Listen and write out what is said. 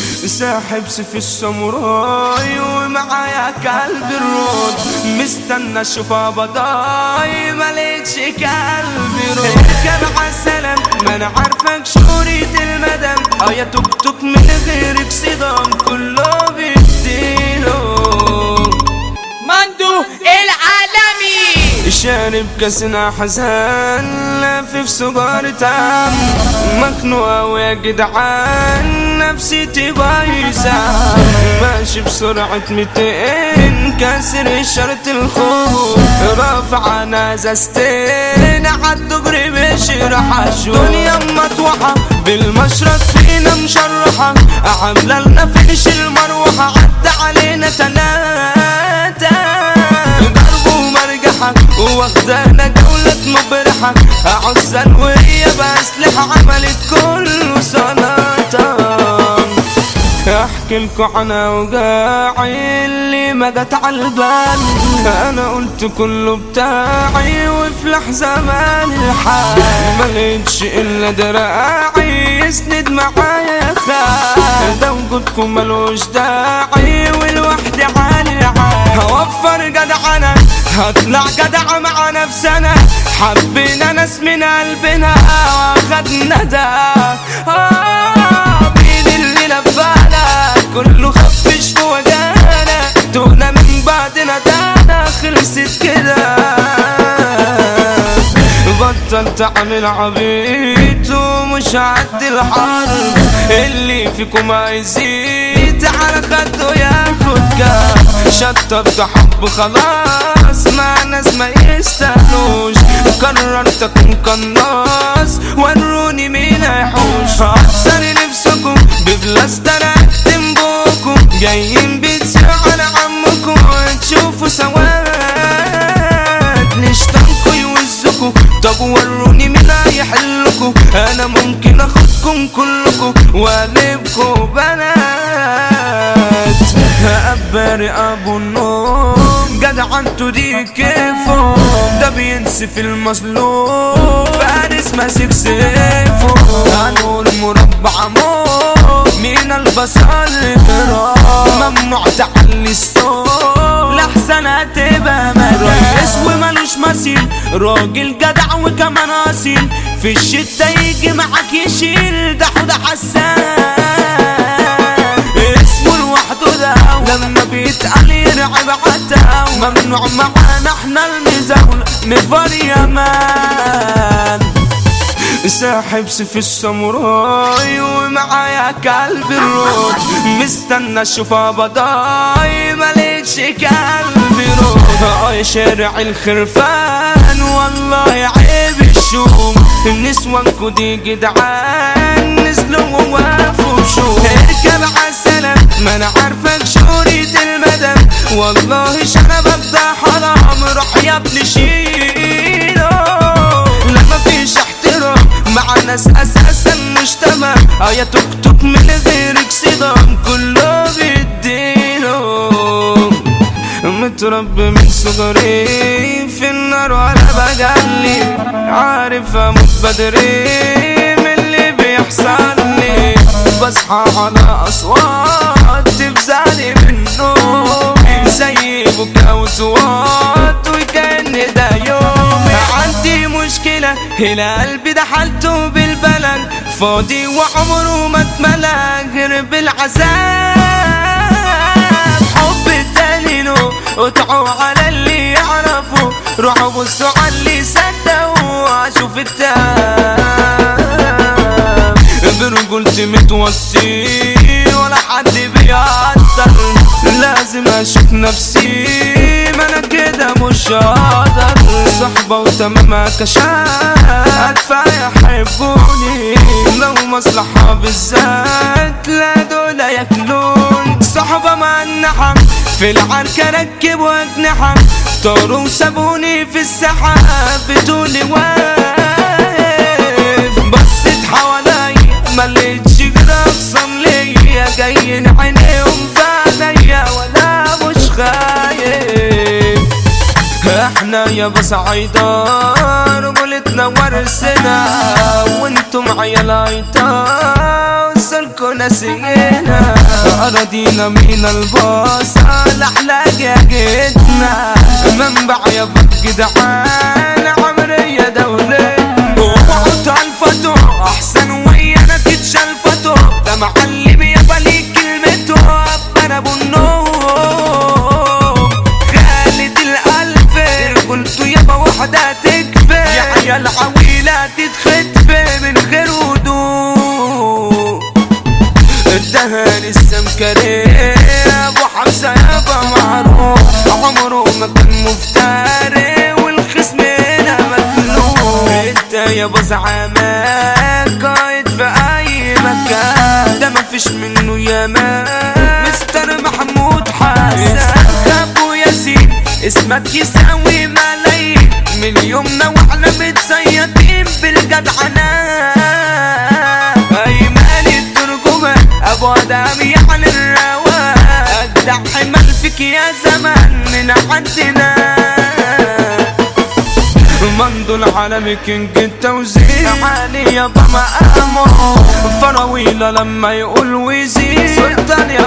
ساحب سيف الساموراي ومعايا كلب الرود مستنى اشوفها بضاي مالكش كلب رود كان عسلام ما انا عارفك شهورية المدام اه يا توك توك من غيرك صدام كله بيديله مندو العالمي شارب كاسنا حزان لافف سجارة تام مخنوقة ويا جدعان نفسيتي بايظة ماشي بسرعة ميتين كاسر شرط الخوف رافع نازستين عالدغري بشرح اشوف دنيا مطوحة بالمشرط فينا مشرحة عاملة لنا فيش المروحة عدى علينا تلاتة ضرب ومرجحة واخدانا جولة مبرحة عزل وهي بأسلحة عملت كل سنة احكي لكم عن اوجاعي اللي ما جت على البال انا قلت كله بتاعي وفي لحظه مال الحال ما لقيتش الا دراعي يسند معايا خال ده وجودكم ملوش داعي والوحدة عالي العال هوفر جدعنة هطلع جدع مع نفسنا حبينا ناس من قلبنا واخدنا ده آه بين اللي لفانا كله خفش في وجانا دونا من بعدنا دانا خلصت كده بطلت اعمل عبيط ومش عد الحرب اللي فيكم عايزين على خده ياخد كام شطبت حب خلاص مع ناس ما يستاهلوش قررت اكون قناص وروني مين هيحوش احسن نفسكم ببلاستر اكتم بوكم جايين بتسيروا على عمكم تشوفوا سواد نشتمكوا يوزكوا طب وروني مين هيحلكوا انا ممكن اخدكم كلكوا واقلبكوا بنات اقبري ابو النوم جدع انتو دي كيفه ده بينسف المظلوم فارس ماسك سيفه هنقول مربع موت من البصل فرام ممنوع تعلي الصوت لحسن هتبقى رئيس ومالوش مثيل راجل جدع وكمان اصيل في الشتا يجي معاك يشيل ده حوده حسان اسمه لوحده ده لما بيتقال يرعب عتاو ممنوع معانا احنا المزاول نفر يمان ساحب سيف الساموراي ومعايا كلب الرود مستنى اشوفها بضاي مالكش كلب رود اه شارع الخرفان والله عيب الشوم نسوانكو دي جدعان نزلوا ووقفوا بشوم اركب عالسلام ما انا عارفك شورية المدام والله شنب ابدا حرام روح يا ابني شيله لا مفيش احترام مع ناس اساسا مش تمام اه يا توك توك من غيرك صدام كله بيديله متربي من صغري في النار ولا بجلي عارف اموت بدري من اللي بيحصل لي بصحى على اصوات تفزعني من نومي زي بكا وصوات وكان ده يومي عندي مشكلة هنا قلبي ده حالته بالبلد فاضي وعمره ما اتملى غير بالعذاب حب تاني له قطعوا على اللي يعرفوا روحوا بصوا على اللي صدقوا اشوف التاب برجولتي متوصي ولا حد بيقدر لازم اشوف نفسي ما انا كده مش هقدر صحبة وتمام كشات فيحبوني لو مصلحة بالذات لا دول ياكلون صحبة مع النحم في العركة ركبوا أجنحة طاروا وسابوني في السحاب بطولي واقف بصيت حواليا ملقتش غير أخصام ليا جايين عينيهم في عينيا ولا مش خايف احنا يا بصعيدة رجولتنا ورثنا وانتم عيال عيطة وصلكوا ناسينا أراضينا من البصل أحلى جاجتنا منبع يا بك جدعان عمرية دولة وقعت الفتو أحسن ويانا تتشلفتو ده معلم يابا ليك كلمته أنا أبو النوم خالد الألف رجولته يابا وحدة تكفي يا عيال عويلة تتختف من غير هدوء الدهن السمكري ابو حمزه يابا معروف عمره ما كان مفتري والخصم هنا مكلوف انت يابا زعامة قايد في اي مكان ده مفيش منه ياما مستر محمود حسن ابو ياسين اسمك يساوي ملايين من يومنا واحنا متصيدين بالجدعنة ايمان الترجمة ابو ادم يعني الرواق اجدع حمل فيك يا زمان من عندنا مندو العالمي كينج التوزيع عالي يابا مقامه فراويله لما يقول ويزيد سلطان يا